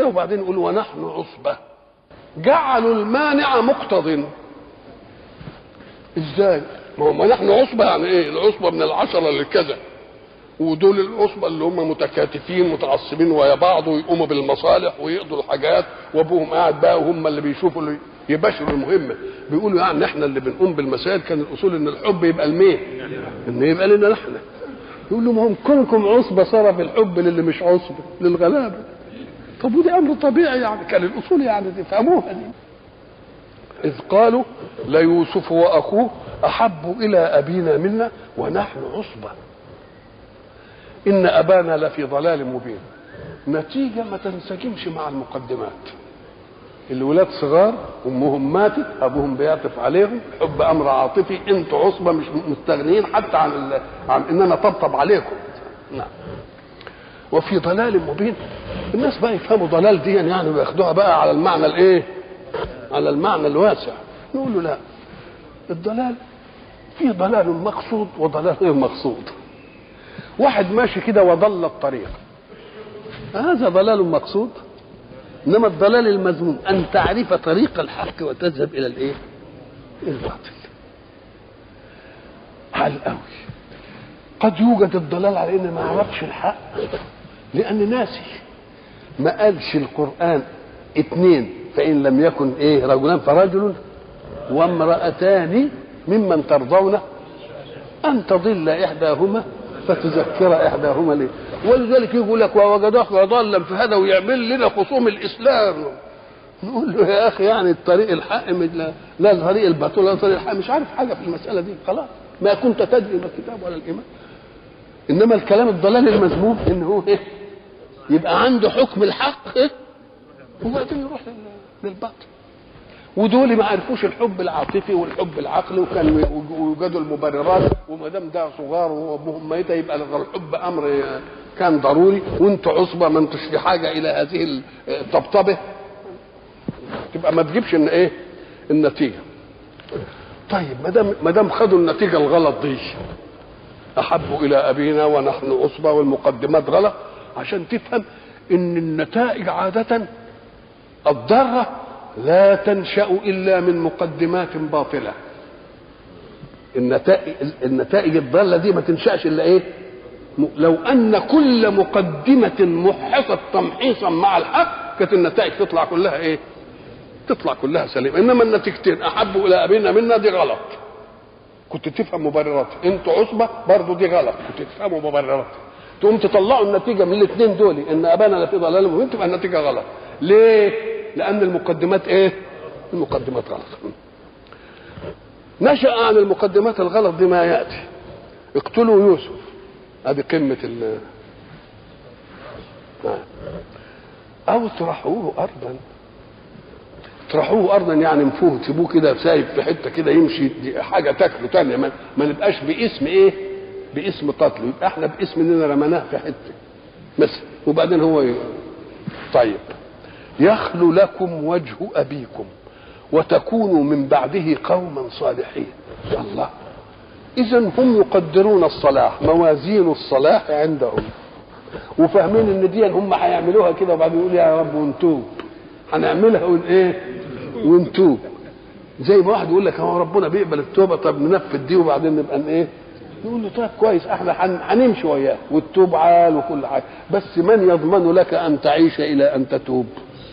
كده وبعدين يقول ونحن عصبة جعلوا المانع مقتض ازاي ما هو ما نحن عصبة يعني ايه العصبة من العشرة لكذا ودول العصبة اللي هم متكاتفين متعصبين ويا بعض ويقوموا بالمصالح ويقضوا الحاجات وابوهم قاعد بقى وهم اللي بيشوفوا اللي يباشروا المهمة بيقولوا يعني احنا اللي بنقوم بالمسائل كان الاصول ان الحب يبقى لمين؟ ان يبقى لنا نحن يقول لهم هم كونكم عصبة صار في الحب للي مش عصبة للغلابة طب ودي امر طبيعي يعني كان الاصول يعني تفهموها دي إذ قالوا ليوسف وأخوه أحب إلى أبينا منا ونحن عصبة إن أبانا لفي ضلال مبين نتيجة ما تنسجمش مع المقدمات الولاد صغار امهم ماتت ابوهم بيعطف عليهم حب امر عاطفي انتوا عصبه مش مستغنيين حتى عن ال... عن ان انا طبطب عليكم نعم وفي ضلال مبين الناس بقى يفهموا ضلال دي يعني وياخدوها بقى على المعنى الايه على المعنى الواسع نقول له لا الضلال في ضلال مقصود وضلال غير مقصود واحد ماشي كده وضل الطريق هذا ضلال مقصود انما الضلال المذموم ان تعرف طريق الحق وتذهب الى الايه الباطل حال قوي قد يوجد الضلال على ان ما عرفش الحق لان ناسي ما قالش القران اثنين فان لم يكن ايه رجلان فرجل وامراتان ممن ترضون ان تضل احداهما فتذكر احداهما ليه ولذلك يقول لك ووجدك ضالا فهذا ويعمل لنا خصوم الاسلام نقول له يا اخي يعني الطريق الحق لا, لا طريق الباطل ولا طريق الحق مش عارف حاجه في المساله دي خلاص ما كنت تدري ما الكتاب ولا الايمان انما الكلام الضلال المذموم ان هو ايه يبقى عنده حكم الحق ايه وبعدين يروح للباطل ودول ما عرفوش الحب العاطفي والحب العقلي وكانوا يوجدوا المبررات وما دام ده صغار وابوهم ميته يبقى الحب امر كان ضروري وانتوا عصبه ما انتوش في حاجه الى هذه الطبطبه تبقى ما تجيبش ان ايه النتيجه طيب ما دام ما دام خدوا النتيجه الغلط دي احب الى ابينا ونحن عصبه والمقدمات غلط عشان تفهم ان النتائج عاده الضاره لا تنشا الا من مقدمات باطله النتائج النتائج الضاله دي ما تنشاش الا ايه لو ان كل مقدمه محصت تمحيصا مع الحق كانت النتائج تطلع كلها ايه تطلع كلها سليمه انما النتيجتين احب الى ابينا منا دي غلط كنت تفهم مبررات انتوا عصبه برضه دي غلط كنت تفهموا مبررات تقوم تطلعوا النتيجه من الاثنين دول ان ابانا لفي ضلال مبين تبقى النتيجه غلط ليه لان المقدمات ايه المقدمات غلط نشا عن المقدمات الغلط دي ما ياتي اقتلوا يوسف ادي قمه ال او اطرحوه ارضا اطرحوه ارضا يعني انفوه سيبوه كده سايب في حته كده يمشي دي حاجه تاكله تانية ما, ما نبقاش باسم ايه باسم قتله يبقى احنا باسم اننا رميناه في حته مثلا وبعدين هو ي... طيب يخلو لكم وجه ابيكم وتكونوا من بعده قوما صالحين الله اذا هم يقدرون الصلاح موازين الصلاح عندهم وفاهمين ان دي هم هيعملوها كده وبعدين يقول يا رب ونتوب هنعملها ون ايه ونتوب زي ما واحد يقول لك هو ربنا بيقبل التوبه طب ننفذ دي وبعدين نبقى ايه نقول له طيب كويس احنا هنمشي وياه والتوب عال وكل حاجه بس من يضمن لك ان تعيش الى ان تتوب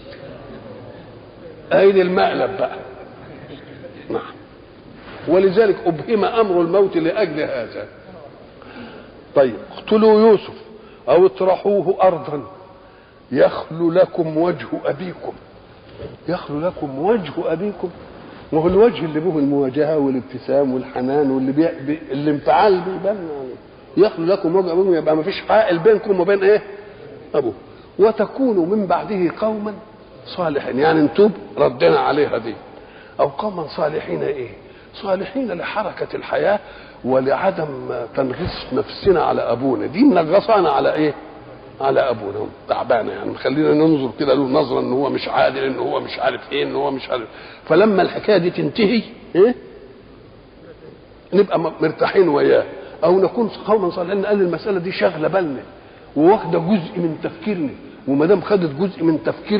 اين المقلب بقى نعم ولذلك ابهم امر الموت لاجل هذا طيب اقتلوا يوسف او اطرحوه ارضا يخلو لكم وجه ابيكم يخلو لكم وجه ابيكم وهو الوجه اللي به المواجهه والابتسام والحنان واللي بي... بي... الانفعال بيبان يعني يخلو لكم وجه ابيكم يبقى ما فيش حائل بينكم وبين ايه؟ ابوه وتكونوا من بعده قوما صالحين يعني نتوب ردنا عليها دي او قوما صالحين ايه؟ صالحين لحركه الحياه ولعدم تنغيص نفسنا على ابونا دي منغصانا على ايه؟ على ابونا تعبانه يعني خلينا ننظر كده له نظره ان هو مش عادل ان هو مش عارف ايه ان هو مش عارف فلما الحكايه دي تنتهي ايه نبقى مرتاحين وياه او نكون قوما صالحين قال المساله دي شاغله بالنا وواخده جزء من تفكيرنا وما دام خدت جزء من تفكير